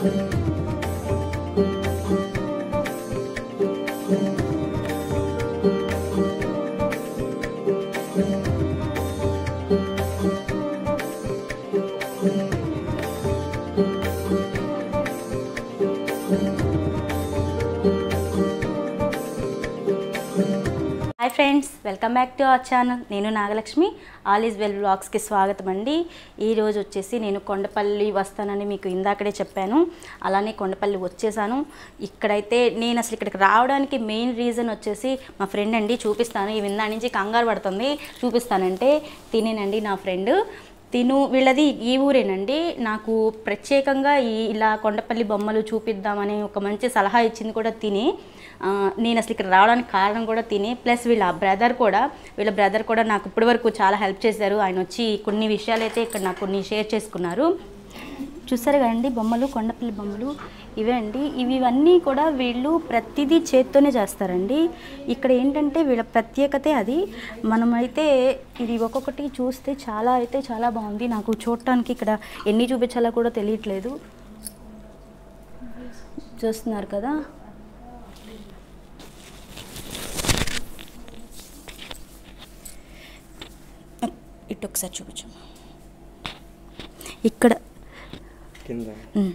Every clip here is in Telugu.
Hi friends welcome back to our channel నేను నాగలక్ష్మి ఆల్ ఈజ్ వెల్ బ్లాగ్స్కి స్వాగతం అండి ఈరోజు వచ్చేసి నేను కొండపల్లి వస్తానని మీకు ఇందాకడే చెప్పాను అలానే కొండపల్లి వచ్చేసాను ఇక్కడైతే నేను అసలు ఇక్కడికి రావడానికి మెయిన్ రీజన్ వచ్చేసి మా ఫ్రెండ్ అండి చూపిస్తాను ఈ విందా నుంచి కంగారు పడుతుంది చూపిస్తానంటే తినేనండి నా ఫ్రెండ్ తిను వీళ్ళది ఈ ఊరేనండి నాకు ప్రత్యేకంగా ఈ ఇలా కొండపల్లి బొమ్మలు చూపిద్దామని ఒక మంచి సలహా ఇచ్చింది కూడా తిని ఆ, నేను అసలు ఇక్కడ రావడానికి కారణం కూడా తిని ప్లస్ వీళ్ళ బ్రదర్ కూడా వీళ్ళ బ్రదర్ కూడా నాకు ఇప్పటి వరకు చాలా హెల్ప్ చేశారు ఆయన వచ్చి కొన్ని విషయాలు అయితే ఇక్కడ నాకు కొన్ని షేర్ చేసుకున్నారు చూసారు కదండి బొమ్మలు కొండపల్లి బొమ్మలు ఇవే అండి ఇవి ఇవన్నీ కూడా వీళ్ళు ప్రతిదీ చేత్తోనే చేస్తారండి ఇక్కడ ఏంటంటే వీళ్ళ ప్రత్యేకతే అది మనమైతే ఇది ఒక్కొక్కటి చూస్తే చాలా అయితే చాలా బాగుంది నాకు చూడటానికి ఇక్కడ ఎన్ని చూపించాలో కూడా తెలియట్లేదు చూస్తున్నారు కదా ఇటు ఒకసారి చూపించమ్మా ఇక్కడ కింద ఉమ్.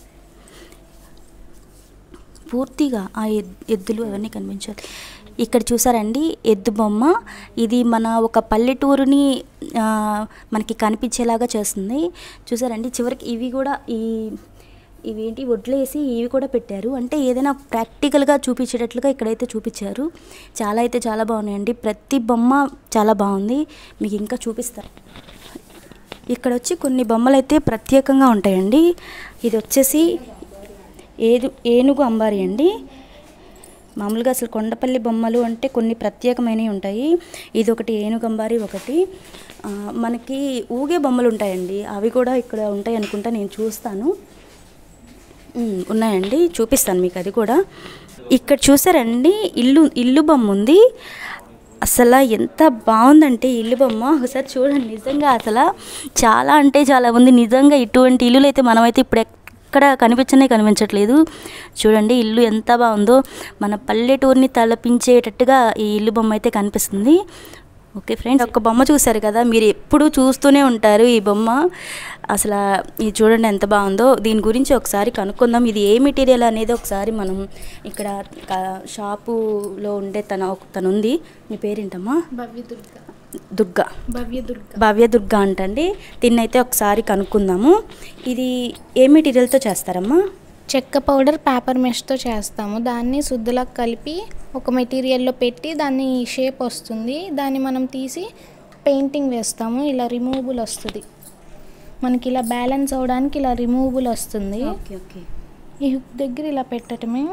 పూర్తిగా ఆ ఎద్- ఎద్దులు అవన్నీ కనిపించాలి ఇక్కడ చూసారండి ఎద్దు బొమ్మ ఇది మన ఒక పల్లెటూరుని ఆ, మనకి కనిపించేలాగా చేస్తుంది చూసారండి చివరికి ఇవి కూడా ఈ ఇవి ఏంటి వడ్లేసి ఇవి కూడా పెట్టారు అంటే ఏదైనా ప్రాక్టికల్గా చూపించేటట్లుగా ఇక్కడైతే చూపించారు చాలా అయితే చాలా బాగున్నాయండి ప్రతి బొమ్మ చాలా బాగుంది మీకు ఇంకా చూపిస్తాను ఇక్కడ వచ్చి కొన్ని బొమ్మలు అయితే ప్రత్యేకంగా ఉంటాయండి ఇది వచ్చేసి ఏదు ఏనుగు అంబారి అండి మామూలుగా అసలు కొండపల్లి బొమ్మలు అంటే కొన్ని ప్రత్యేకమైనవి ఉంటాయి ఇది ఒకటి ఏనుగు అంబారి ఒకటి ఆ, మనకి ఊగే బొమ్మలు ఉంటాయండి అవి కూడా ఇక్కడ ఉంటాయి అనుకుంటా నేను చూస్తాను ఉమ్, ఉన్నాయండి చూపిస్తాను మీకు అది కూడా ఇక్కడ చూసారండి ఇల్లు ఇల్లు బొమ్మ ఉంది అసలు ఎంత బాగుందంటే ఈ ఇల్లు బొమ్మ ఒకసారి చూడండి నిజంగా అసలు చాలా అంటే చాలా ఉంది నిజంగా ఇటువంటి ఇల్లులు అయితే మనమైతే ఇప్పుడు ఎక్కడ కనిపించనే కనిపించట్లేదు చూడండి ఇల్లు ఎంత బాగుందో మన పల్లెటూరిని తలపించేటట్టుగా ఈ ఇల్లు బొమ్మ అయితే కనిపిస్తుంది ఓకే ఫ్రెండ్స్ ఒక బొమ్మ చూశారు కదా మీరు ఎప్పుడూ చూస్తూనే ఉంటారు ఈ బొమ్మ అసలు ఇది చూడండి ఎంత బాగుందో దీని గురించి ఒకసారి కనుక్కుందాం ఇది ఏ మెటీరియల్ అనేది ఒకసారి మనం ఇక్కడ క- షాపులో ఉండే తన ఒక- తను ఉంది మీ పేరేంటమ్మా భవ్య దుర్గ దుర్గా భవ్య దుర్గ భవ్య దుర్గా అంటండి దీన్నైతే ఒకసారి కనుక్కుందాము ఇది ఏ మెటీరియల్తో చేస్తారమ్మా చెక్క పౌడర్ పేపర్ మెష్తో చేస్తాము దాన్ని శుద్ధులకు కలిపి ఒక మెటీరియల్లో పెట్టి దాన్ని షేప్ వస్తుంది దాన్ని మనం తీసి పెయింటింగ్ వేస్తాము ఇలా రిమూవబుల్ వస్తుంది మనకి ఇలా బ్యాలెన్స్ అవడానికి ఇలా రిమూవబుల్ వస్తుంది ఓకే ఓకే ఈ హుక్ దగ్గర ఇలా పెట్టడమే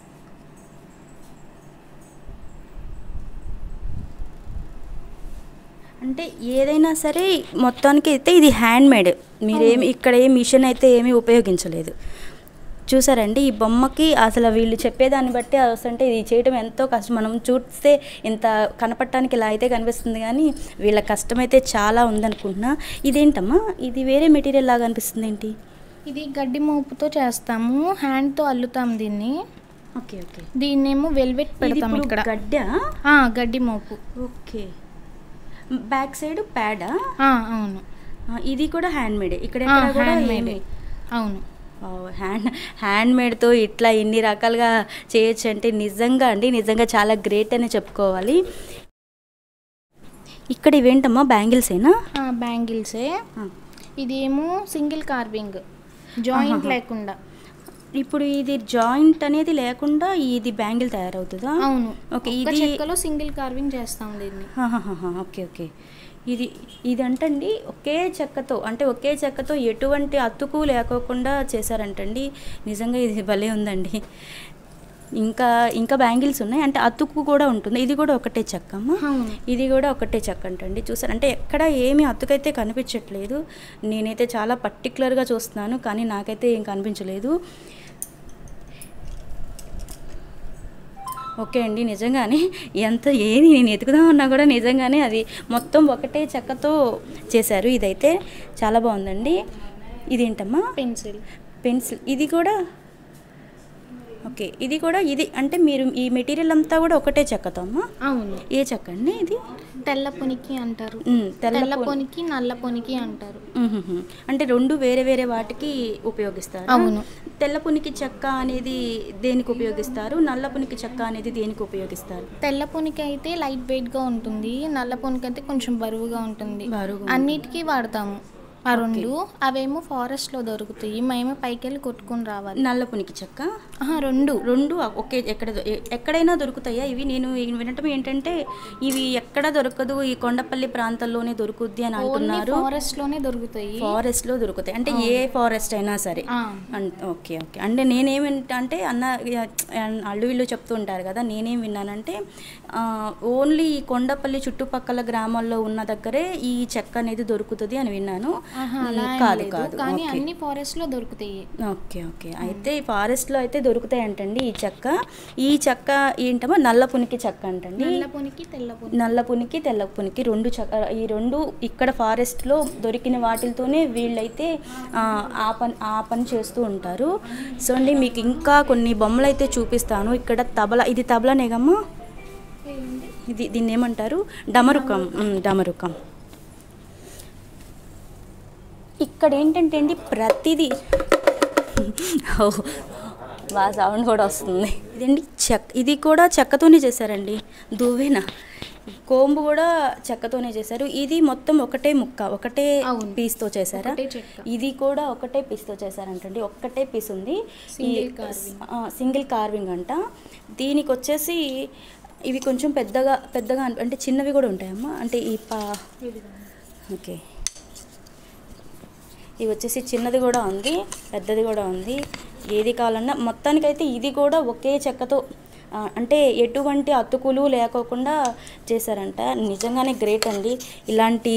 అంటే ఏదైనా సరే మొత్తానికి అయితే ఇది హ్యాండ్ మేడ్ మీరేమి ఇక్కడ ఏ మిషన్ అయితే ఏమీ ఉపయోగించలేదు చూసారండి ఈ బొమ్మకి అసలు వీళ్ళు చెప్పేదాన్ని బట్టి అంటే ఇది చేయడం ఎంతో కష్టం మనం చూస్తే ఇంత కనపడటానికి ఇలా అయితే కనిపిస్తుంది కానీ వీళ్ళ కష్టం అయితే చాలా ఉందనుకుంటున్నా ఇదేంటమ్మా ఇది వేరే మెటీరియల్ లాగా అనిపిస్తుంది ఏంటి ఇది గడ్డి మోపుతో చేస్తాము హ్యాండ్తో అల్లుతాం దీన్ని ఓకే ఓకే దీన్నేమో వెల్వెట్ పెడతాం ఇక్కడ గడ్డ ఆ, గడ్డి మోపు ఓకే బ్యాక్ సైడ్ ప్యాడా ఆ, అవును ఇది కూడా హ్యాండ్ మేడ్ ఇక్కడ ఆ, ఎక్కడ కూడా హ్యాండ్ మేడ్ ఏమీ- అవును హ్యాండ్ హ్యాండ్ మేడ్తో ఇట్లా ఇన్ని రకాలుగా చేయొచ్చు అంటే నిజంగా అండి నిజంగా చాలా గ్రేట్ అని చెప్పుకోవాలి ఇక్కడ ఇవేంటమ్మా బ్యాంగిల్సేనా బ్యాంగిల్సే ఇదేమో సింగిల్ కార్వింగ్ జాయింట్ ఆహాహా. లేకుండా ఇప్పుడు ఇది జాయింట్ అనేది లేకుండా ఇది బ్యాంగిల్ తయారవుతుందా అవును ఓకే ఒక్క ఇది చెక్కలో సింగిల్ కార్వింగ్ చేస్తాం దీన్ని ఆహాహాహా, ఓకే ఓకే ఇది ఇది అంటండి ఒకే చెక్కతో అంటే ఒకే చెక్కతో ఎటువంటి అతుకు లేకోకుండా చేశారంటండి నిజంగా ఇది భలే ఉందండి ఇంకా ఇంకా బ్యాంగిల్స్ ఉన్నాయి అంటే అతుకు కూడా ఉంటుంది ఇది కూడా ఒకటే చెక్క అమ్మా అవును ఇది కూడా ఒకటే చెక్క అంటండి చూసారు అంటే ఎక్కడ ఏమీ అతుకైతే కనిపించట్లేదు నేనైతే చాలా పర్టికులర్గా చూస్తున్నాను కానీ నాకైతే ఏం కనిపించలేదు ఓకే అండి నిజంగానే ఎంత ఏది నేను ఎతుకుదామన్నా కూడా నిజంగానే అది మొత్తం ఒకటే చెక్కతో చేశారు ఇదైతే చాలా బాగుందండి ఇదేంటమ్మా పెన్సిల్ పెన్సిల్ ఇది కూడా ఓకే ఇది కూడా ఇది అంటే మీరు ఈ మెటీరియల్ అంతా కూడా ఒకటే చెక్కతో అమ్మా అవును ఏ చెక్క అండి ఇది తెల్ల పొనికి అంటారు ఉమ్, తెల్ల తెల్ల పొ- పొనికి నల్ల పొనికి అంటారు మ్మ్హ్మ్. అంటే రెండు వేరే వేరే వాటికి ఉపయోగిస్తారు అవును. తెల్ల పునికి చెక్క అనేది దేనికి ఉపయోగిస్తారు నల్ల పునికి చెక్క అనేది దేనికి ఉపయోగిస్తారు తెల్ల పొనికి అయితే లైట్ వెయిట్ గా ఉంటుంది నల్ల పొనికి అయితే కొంచెం బరువుగా ఉంటుంది బరువుగా అన్నిటికీ వాడతాము ఆ రెండు అవేమో ఫారెస్ట్ లో దొరుకుతాయి మేము పైకి వెళ్ళి కొట్టుకొని రావాలి నల్ల పునికి చెక్క ఆహా, రెండు రెండు ఒకే ఎక్కడ దొ- ఎ- ఎక్కడైనా దొరుకుతాయా ఇవి నేను వినటం ఏంటంటే ఇవి ఎక్కడ దొరకదు ఈ కొండపల్లి ప్రాంతాల్లోనే దొరుకుద్ది అని ఓన్లీ అంటున్నారు ఫారెస్ట్ లోనే దొరుకుతాయి ఫారెస్ట్ లో దొరుకుతాయి అంటే ఏ ఫారెస్ట్ అయినా సరే ఆ, అన్- ఓకే ఓకే అంటే నేనేమింటా అంటే అన్న ఇక అల్లు వీళ్ళు చెప్తూ ఉంటారు కదా నేనేం విన్నానంటే ఆ, ఓన్లీ ఈ కొండపల్లి చుట్టుపక్కల గ్రామాల్లో ఉన్న దగ్గరే ఈ చెక్క అనేది దొరుకుతుంది అని విన్నాను ఆహా, ఉమ్, అలా ఏం కాదు లేదు. కాదు కానీ ఓకే. అన్ని ఫారెస్ట్ లో దొరుకుతాయి ఓకే ఓకే అయితే ఫారెస్ట్ లో అయితే దొరుకుతాయి అంటండి ఈ చెక్క ఈ చెక్క ఏంటమో నల్ల పునికి చెక్క అంటండి నల్ల పొనికి తెల్ల పొనికి నల్ల పునికి తెల్ల పునికి రెండు చక్క ఈ రెండు ఇక్కడ ఫారెస్ట్లో దొరికిన వాటితోనే వీళ్ళైతే ఆ, ఆ పని ఆ పని చేస్తూ ఉంటారు సో అండి మీకు ఇంకా కొన్ని బొమ్మలు అయితే చూపిస్తాను ఇక్కడ తబలా ఇది తబలానేగమ్మా ఇది దీన్ని ఏమంటారు డమరుకం ఉమ్, డమరుకం ఇక్కడ ఏంటంటే అండి ప్రతిదీ ఓ, బాగా సౌండ్ కూడా వస్తుంది ఇదండి చెక్క ఇది కూడా చెక్కతోనే చేశారండి దువ్వెన కోంబు కూడా చెక్కతోనే చేశారు ఇది మొత్తం ఒకటే ముక్క ఒకటే అవును. పీస్తో చేశారా ఒకటే చెక్క. ఇది కూడా ఒకటే పీస్తో చేశారంటండి ఒక్కటే పీస్ ఉంది Single carving. సింగిల్ కార్వింగ్ అంట దీనికి వచ్చేసి ఇవి కొంచెం పెద్దగా పెద్దగా అనిపి- అంటే చిన్నవి కూడా ఉంటాయమ్మా అంటే ఈ పా ఓకే ఇవి వచ్చేసి చిన్నది కూడా ఉంది పెద్దది కూడా ఉంది ఏది కావాలన్నా మొత్తానికైతే ఇది కూడా ఒకే చెక్కతో ఆ, అంటే ఎటువంటి అతుకులు లేకోకుండా చేశారంట నిజంగానే గ్రేట్ అండి ఇలాంటి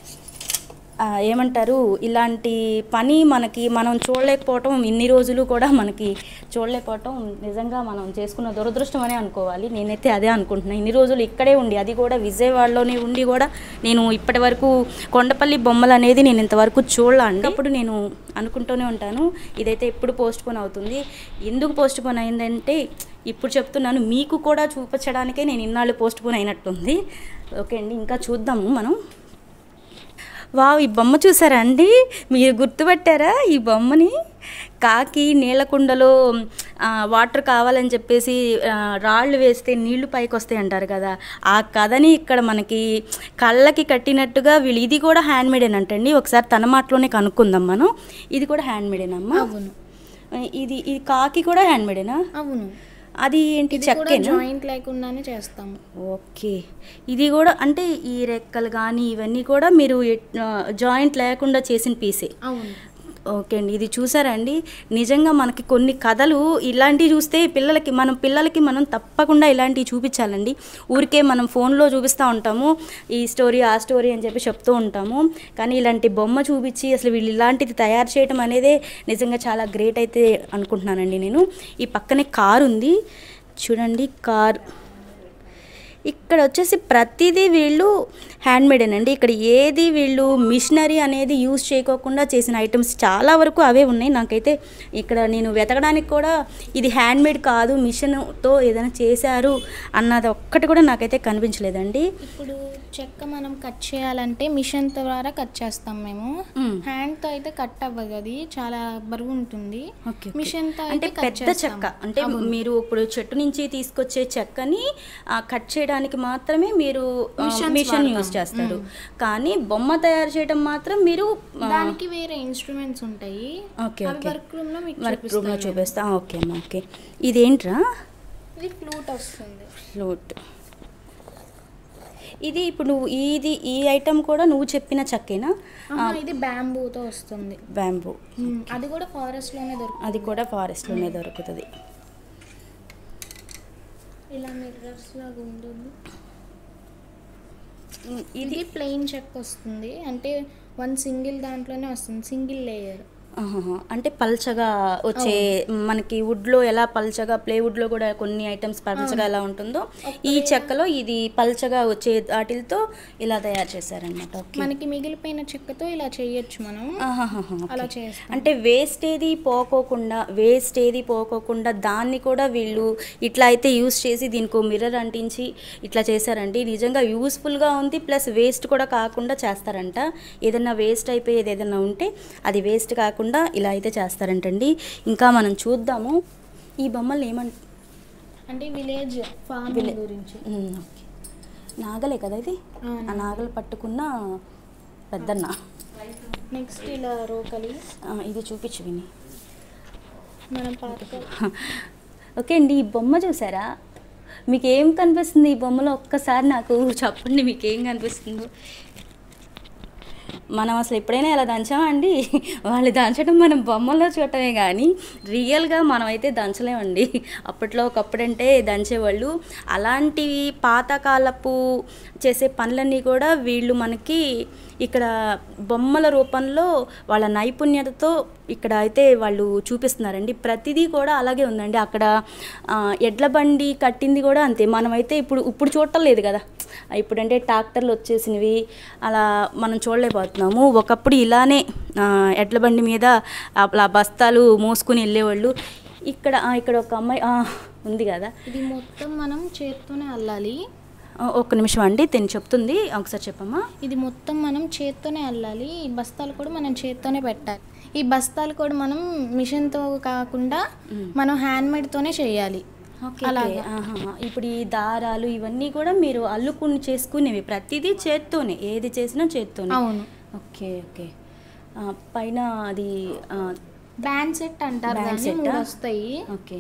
ఆ, ఏమంటారు ఇలాంటి పని మనకి మనం చూడలేకపోవటం ఇన్ని రోజులు కూడా మనకి చూడలేకపోవటం నిజంగా మనం చేసుకున్న దురదృష్టం అనే అనుకోవాలి నేనైతే అదే అనుకుంటున్నాను ఇన్ని రోజులు ఇక్కడే ఉండి అది కూడా విజయవాడలోనే ఉండి కూడా నేను ఇప్పటి వరకు కొండపల్లి బొమ్మలు అనేది నేను ఇంతవరకు చూడలేండి అప్పుడు నేను అనుకుంటూనే ఉంటాను ఇదైతే ఎప్పుడు పోస్ట్ పోన్ అవుతుంది ఎందుకు పోస్ట్ పోన్ అయిందంటే ఇప్పుడు చెప్తున్నాను మీకు కూడా చూపించడానికే నేను ఇన్నాళ్ళు పోస్ట్ పోన్ అయినట్టుంది ఓకే అండి ఇంకా చూద్దాము మనం వావ్ ఈ బొమ్మ చూసారా అండి మీరు గుర్తుపట్టారా ఈ బొమ్మని కాకి నీళ్ళకుండలో ఆ, వాటర్ కావాలని చెప్పేసి ఆ, రాళ్ళు వేస్తే నీళ్లు పైకి వస్తాయి అంటారు కదా ఆ కథని ఇక్కడ మనకి కళ్ళకి కట్టినట్టుగా వీళ్ళు ఇది కూడా హ్యాండ్ మేడేనంటండి ఒకసారి తన మాటలోనే కనుక్కుందాం మనం ఇది కూడా హ్యాండ్ మేడేనమ్మా అవును ఇది ఇది కాకి కూడా హ్యాండ్ మేడేనా అవును అది ఏంటి ఇది కూడా చెక్కేనా జాయింట్ లేకుండానే చేస్తాము ఓకే ఇది కూడా అంటే ఈ రెక్కలు కానీ ఇవన్నీ కూడా మీరు జాయింట్ లేకుండా చేసిన పీసే అవును ఓకే అండి ఇది చూసారా అండి నిజంగా మనకి కొన్ని కథలు ఇలాంటివి చూస్తే పిల్లలకి మనం పిల్లలకి మనం తప్పకుండా ఇలాంటివి చూపించాలండి ఊరికే మనం ఫోన్లో చూపిస్తూ ఉంటాము ఈ స్టోరీ ఆ స్టోరీ అని చెప్పి చెప్తూ ఉంటాము కానీ ఇలాంటి బొమ్మ చూపించి అసలు వీళ్ళు ఇలాంటిది తయారు చేయడం అనేదే నిజంగా చాలా గ్రేట్ అయితే అనుకుంటున్నానండి నేను ఈ పక్కనే కార్ ఉంది చూడండి కార్ ఇక్కడ వచ్చేసి ప్రతిదీ వీళ్ళు హ్యాండ్ మేడేనండి ఇక్కడ ఏది వీళ్ళు మిషనరీ అనేది యూజ్ చేయకోకుండా చేసిన ఐటమ్స్ చాలా వరకు అవే ఉన్నాయి నాకైతే ఇక్కడ నేను వెతకడానికి కూడా ఇది హ్యాండ్ మేడ్ కాదు మిషన్తో ఏదైనా చేశారు అన్నది ఒక్కటి కూడా నాకైతే కనిపించలేదండి ఇప్పుడు చెక్క మనం కట్ చేయాలంటే మిషన్ ద్వారా కట్ చేస్తాం మేము మ్మ్. హ్యాండ్ తో అయితే కట్ అవ్వదు అది చాలా బరువు ఉంటుంది ఓకే, ఓకే. మిషన్ తో అంటే అయితే కట్ పెద్ద చేస్తాం. చెక్క అంటే మీరు ఇప్పుడు చెట్టు నుంచి తీసుకొచ్చే చెక్కని ఆ, కట్ చేయడానికి మాత్రమే మీరు ఆ, Missions మిషన్ వాడతాం. యూజ్ చేస్తారు కానీ బొమ్మ తయారు చేయడం మాత్రం మీరు ఆ, దానికి వేరే ఇన్స్ట్రుమెంట్స్ ఉంటాయి ఓకే అవి ఓకే వర్క్ రూమ్ లో మీకు వర్క్ రూమ్లో చూపిస్తాను చూపిస్తా ఓకే అమ్మా ఓకే ఇదేంట్రా ఇది ఫ్లూట్ వస్తుంది ఫ్లూట్ ఇది ఇప్పుడు నువ్వు ఇది ఈ ఐటమ్ కూడా నువ్వు చెప్పిన చెక్కేనా ఆహా, ఇది బ్యాంబూతో వస్తుంది బ్యాంబూ మ్మ్. అది కూడా ఫారెస్ట్ లోనే దొరుకుతుంది అది కూడా ఫారెస్ట్లోనే దొరుకుతుంది ఇలా మిర్రర్స్ లాగా ఉంటుంది ఉమ్, ఇది ఇది ప్లెయిన్ చెక్ వస్తుంది అంటే వన్ సింగిల్ దాంట్లోనే వస్తుంది సింగిల్ లేయర్ ఆహాహా. అంటే పల్చగా వచ్చే మనకి వుడ్లో ఎలా పల్చగా ప్లేవుడ్లో కూడా కొన్ని ఐటమ్స్ పల్చగా ఎలా ఉంటుందో ఈ చెక్కలో ఇది పల్చగా వచ్చే వాటితో ఇలా తయారు చేశారనమాట ఓకే మనకి మిగిలిపోయిన చెక్కతో ఇలా చేయొచ్చు మనం ఆహాహాహా, ఓకే. అలా చేస్తాం అంటే వేస్ట్ ఏది పోకోకుండా వేస్ట్ ఏది పోకోకుండా దాన్ని కూడా వీళ్ళు ఇట్లా అయితే యూస్ చేసి దీనికి మిర్రర్ అంటించి ఇట్లా చేశారండి నిజంగా యూస్ఫుల్గా ఉంది ప్లస్ వేస్ట్ కూడా కాకుండా చేస్తారంట ఏదైనా వేస్ట్ అయిపోయేది ఏదైనా ఉంటే అది వేస్ట్ కాకుండా ఇలా అయితే చేస్తారంటండి ఇంకా మనం చూద్దాము ఈ బొమ్మలు ఏమంట అంటే విలేజ్ ఫార్మింగ్ గురించి ఉమ్, ఓకే నాగలే కదా ఇది ఆ, ఆ నాగలు పట్టుకున్న పెద్దన్న నెక్స్ట్ ఇలా రోకలి ఆ, ఇది చూపించు విని మనం పాత ఓకే అండి ఈ బొమ్మ చూసారా మీకు ఏం కనిపిస్తుంది ఈ బొమ్మలో ఒక్కసారి నాకు చెప్పండి మీకు ఏం కనిపిస్తుందో మనం అసలు ఎప్పుడైనా ఇలా దంచామా అండి వాళ్ళు దంచడం మనం బొమ్మల్లో చూడటమే కానీ రియల్గా మనం అయితే దంచలేమండి అప్పట్లో ఒకప్పుడంటే దంచేవాళ్ళు అలాంటివి పాతకాలపు చేసే పనులన్నీ కూడా వీళ్ళు మనకి ఇక్కడ బొమ్మల రూపంలో వాళ్ళ నైపుణ్యతతో ఇక్కడ అయితే వాళ్ళు చూపిస్తున్నారండి ప్రతిదీ కూడా అలాగే ఉందండి అక్కడ ఆ, ఎడ్ల బండి కట్టింది కూడా అంతే మనమైతే ఇప్పుడు ఇప్పుడు చూడటం లేదు కదా ఇప్పుడంటే ట్రాక్టర్లు వచ్చేసినవి అలా మనం చూడలేకపోతున్నాము ఒకప్పుడు ఇలానే ఆ, ఎడ్ల బండి మీద అలా బస్తాలు మోసుకుని వెళ్ళేవాళ్ళు ఇక్కడ ఆ, ఇక్కడ ఒక అమ్మాయి ఆ, ఉంది కదా ఇది మొత్తం మనం చేత్తోనే అల్లాలి ఆ, ఒక్క నిమిషం అండి తిని చెప్తుంది ఒకసారి చెప్పమ్మా ఇది మొత్తం మనం చేత్తోనే అల్లాలి ఈ బస్తాలు కూడా మనం చేత్తోనే పెట్టాలి ఈ బస్తాలు కూడా మనం మిషన్తో కాకుండా మనం హ్యాండ్మేడ్తోనే చేయాలి ఓకే అలాగా. ఓకే. ఆహాహా. ఇప్పుడు ఈ దారాలు ఇవన్నీ కూడా మీరు అల్లుకుని చేసుకునేవి ప్రతిదీ చేత్తోనే ఏది చేసినా చేత్తోనే అవును ఓకే ఓకే ఆ, పైన అది ఆ, బ్యాండ్ సెట్ అంటారు Band దాన్ని set ఆ? మూడు వస్తాయి ఓకే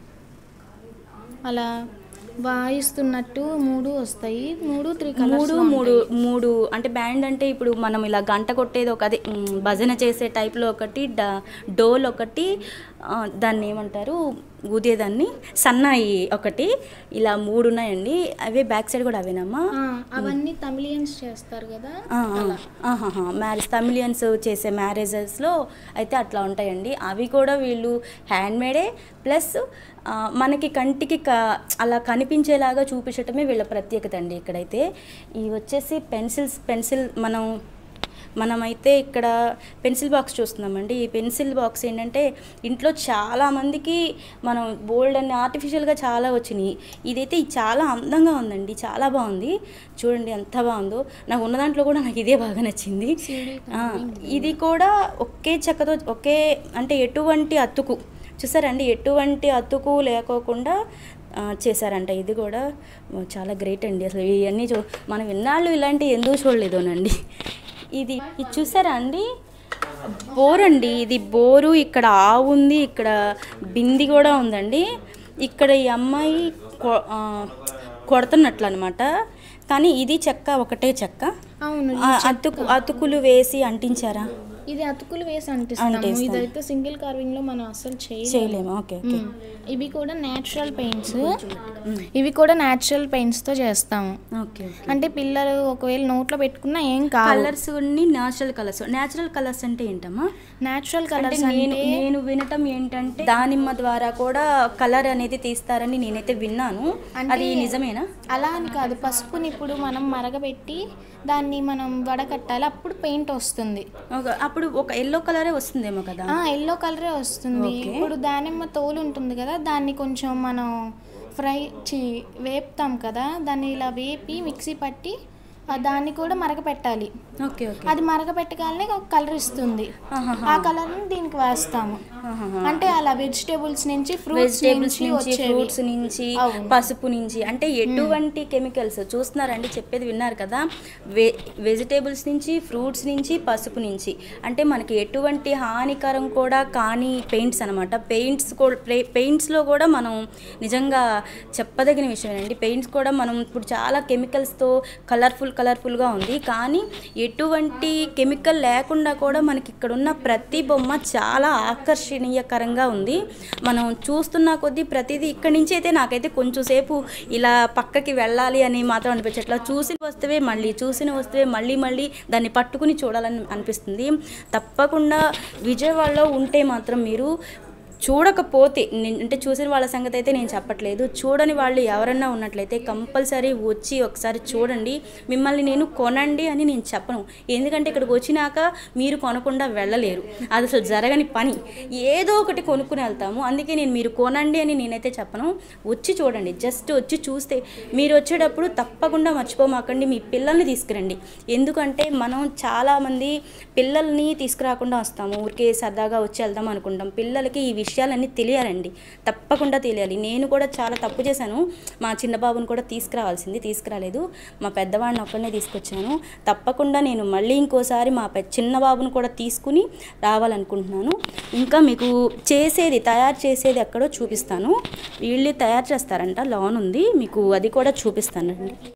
అలా వాయిస్తున్నట్టు మూడు వస్తాయి మూడు త్రీ మూడు కలర్స్ మూడు మూడు అంటే బ్యాండ్ అంటే ఇప్పుడు మనం ఇలా గంట కొట్టేది ఒక అదే మ్, భజన చేసే టైప్లో ఒకటి డ- డోల్ ఒకటి ఆ, దాన్ని ఏమంటారు ఊదేదాన్ని సన్నాయి ఒకటి ఇలా మూడు ఉన్నాయండి అవే బ్యాక్ సైడ్ కూడా అవేనమ్మా అవన్నీ తమిళియన్స్ చేస్తారు కదా మ్యారేజ్ తమిళియన్స్ చేసే మ్యారేజెస్లో అయితే అట్లా ఉంటాయండి అవి కూడా వీళ్ళు హ్యాండ్మేడే ప్లస్ మనకి కంటికి క అలా కనిపించేలాగా చూపించటమే వీళ్ళ ప్రత్యేకత అండి ఇక్కడైతే ఇవి వచ్చేసి పెన్సిల్స్ పెన్సిల్ మనం మనమైతే ఇక్కడ పెన్సిల్ బాక్స్ చూస్తున్నామండి ఈ పెన్సిల్ బాక్స్ ఏంటంటే ఇంట్లో చాలామందికి మనం బోల్డ్ అనే ఆర్టిఫిషియల్గా చాలా వచ్చినాయి ఇదైతే ఇది చాలా అందంగా ఉందండి చాలా బాగుంది చూడండి ఎంత బాగుందో నాకు ఉన్న దాంట్లో కూడా నాకు ఇదే బాగా నచ్చింది ఆ, ఇది కూడా ఒకే చెక్కతో ఒకే అంటే ఎటువంటి అతుకు చూసారండి ఎటువంటి అతుకు లేకోకుండా ఆ, చేశారంట ఇది కూడా చాలా గ్రేట్ అండి అసలు ఇవన్నీ చూ మనం ఇన్నాళ్ళు ఇలాంటివి ఎందుకు చూడలేదోనండి ఇది ఇది చూసారా అండి బోర్ అండి ఇది బోరు ఇక్కడ ఆవు ఉంది ఇక్కడ బింది కూడా ఉందండి ఇక్కడ ఈ అమ్మాయి కొ- ఆ, కొడుతున్నట్లు అనమాట కానీ ఇది చెక్క ఒకటే చెక్క అవును ఆ, అతుకు అతుకులు వేసి అంటించారా ఇది అతుకులు వేసి అంటిస్తాము అంటిస్తాం. ఇదైతే సింగిల్ కార్వింగ్ లో మనం అస్సలు చేయలేము చేయలేము ఓకే ఓకే మ్మ్. ఇవి కూడా నేచురల్ పెయింట్స్ ఇవి కూడా నేచురల్ పెయింట్స్ తో చేస్తాము ఓకే ఓకే అంటే పిల్లలు ఒకవేళ నోట్లో పెట్టుకున్నా ఏం కాదు colours natural colours natural colours అంటే ఏంటమ్మా నేచురల్ అంటే కలర్స్ నేను అంటే నేను వినటం ఏంటంటే దానిమ్మ ద్వారా కూడా కలర్ అనేది తీస్తారని నేనైతే విన్నాను అంటే- అది నిజమేనా అలా అని కాదు పసుపుని ఇప్పుడు మనం మరగబెట్టి దాన్ని మనం వడకట్టాలి అప్పుడు పెయింట్ వస్తుంది ఒక అప్పుడు ఒక ఎల్లో కలరే వస్తుందేమో కదా ఆ ఎల్లో కలరే వస్తుంది ఓకే. ఇప్పుడు దానిమ్మ తోలు ఉంటుంది కదా దాన్ని కొంచెం మనం ఫ్రై చి వేపుతాం కదా దాన్ని ఇలా వేపి మిక్సీ పట్టి ఆ దాన్ని కూడా మరగపెట్టాలి ఓకే ఓకే అది మరగపెట్టగానే ఒక కలర్ ఇస్తుంది ఆహాహా. ఆ కలర్ని దీనికి వేస్తాము ఆహాహా. అంటే అలా వెజిటేబుల్స్ నుంచి ఫ్రూట్స్ వెజిటేబుల్స్ నుంచి నుంచి వచ్చేవి ఫ్రూట్స్ నుంచి అవును. పసుపు నుంచి అంటే ఎటువంటి కెమికల్స్ చూస్తున్నారండి చెప్పేది విన్నారు కదా వె వెజిటేబుల్స్ నుంచి ఫ్రూట్స్ నుంచి పసుపు నుంచి అంటే మనకి ఎటువంటి హానికరం కూడా కాని పెయింట్స్ అనమాట పెయింట్స్ పెయింట్స్లో కూడా మనం నిజంగా చెప్పదగిన విషయమేనండి పెయింట్స్ కూడా మనం ఇప్పుడు చాలా కెమికల్స్తో కలర్ఫుల్ కలర్ఫుల్గా ఉంది కానీ ఎటువంటి కెమికల్ లేకుండా కూడా మనకి ఇక్కడ ఉన్న ప్రతి బొమ్మ చాలా ఆకర్షణీయకరంగా ఉంది మనం చూస్తున్న కొద్దీ ప్రతిదీ ఇక్కడి నుంచి అయితే నాకైతే కొంచెం సేపు ఇలా పక్కకి వెళ్ళాలి అని మాత్రం అనిపించట్లా చూసిన వస్తువే మళ్ళీ చూసిన వస్తువే మళ్ళీ మళ్ళీ దాన్ని పట్టుకుని చూడాలని అనిపిస్తుంది తప్పకుండా విజయవాడలో ఉంటే మాత్రం మీరు చూడకపోతే నేను- అంటే చూసిన వాళ్ళ సంగతి అయితే నేను చెప్పట్లేదు చూడని వాళ్ళు ఎవరన్నా ఉన్నట్లయితే కంపల్సరీ వచ్చి ఒకసారి చూడండి మిమ్మల్ని నేను కొనండి అని నేను చెప్పను ఎందుకంటే ఇక్కడికి వచ్చినాక మీరు కొనకుండా వెళ్ళలేరు అది అసలు జరగని పని ఏదో ఒకటి కొనుక్కుని వెళ్తాము అందుకే నేను మీరు కొనండి అని నేనైతే చెప్పను వచ్చి చూడండి జస్ట్ వచ్చి చూస్తే మీరు వచ్చేటప్పుడు తప్పకుండా మర్చిపోమాకండి మీ పిల్లల్ని తీసుకురండి ఎందుకంటే మనం చాలామంది పిల్లల్ని తీసుకురాకుండా వస్తాము ఊరికే సరదాగా వచ్చి వెళ్దాం అనుకుంటాం పిల్లలకి ఈ విషయాలన్నీ తెలియాలండి తప్పకుండా తెలియాలి నేను కూడా చాలా తప్పు చేశాను మా చిన్న బాబుని కూడా తీసుకురావాల్సింది తీసుకురాలేదు మా పెద్దవాడిని ఒక్కడనే తీసుకొచ్చాను తప్పకుండా నేను మళ్ళీ ఇంకోసారి మా పె చిన్న బాబుని కూడా తీసుకుని రావాలనుకుంటున్నాను ఇంకా మీకు చేసేది తయారు చేసేది ఎక్కడో చూపిస్తాను వీళ్ళు తయారు చేస్తారంట లోన్ ఉంది మీకు అది కూడా చూపిస్తానండి